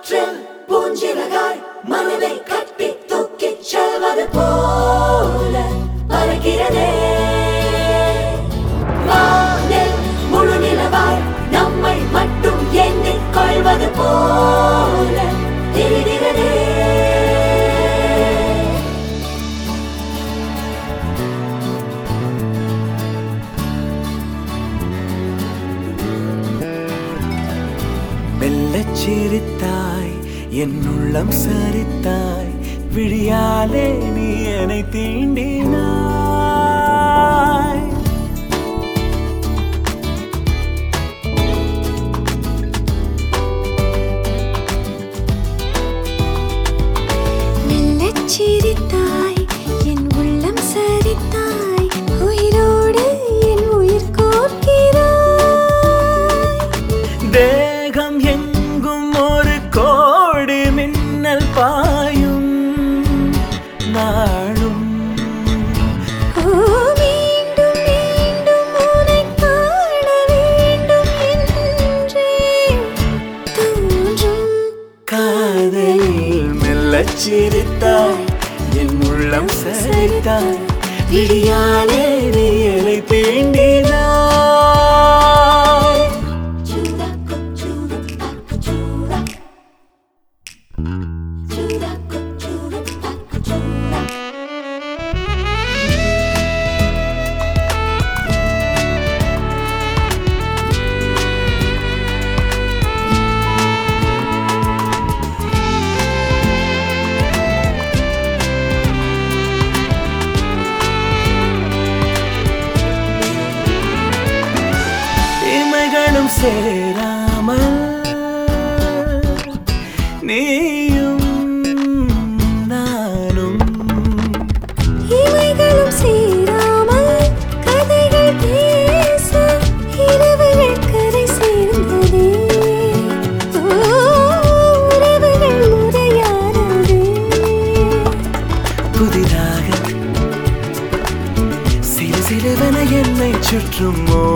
காற்றில் பூஞ்சிறகாய் மனதை கட்டி தூக்கிச் செல்வது போல பறக்கிறதே வானில் முழு நிலவாய் நம்மை மட்டும் எண்ணிக் கொள்வது போல தெரிகிறதே மெல்லச் சிரித்தாய் என் உள்ளம் சரித்தாய் விழியாலே நீ என்னை தீண்டினாய் மெல்லச் சிரித்தாய் என் உள்ளம் சரித்தாய் உயிரோடு என் உயிர் கோர்க்கிறாய் தேகம் எங்கும் ஒரு கோடி மின்னல் பாயும் நாளும் ஓ மீண்டும் மீண்டும் உனைக் காண வேண்டும் என்றே தோன்றும் காதலில் மெல்லச் சிரித்தாய் என் உள்ளம் சரித்தாய் விழியாலே நீ என்னை தீண்டினாய் Chura, cuchura, pacuchura. Chura, cuchura, pacuchura. இமைகளும் சேராமல் நீயும் நானும் இமைகளும் சேராமல் கதைகள் பேச இரவுகள் கரை சேர்ந்ததே ஓ, உறவுகள் முறையானதே புதிதாக சிறு சிறுவன என்னை சுற்றும்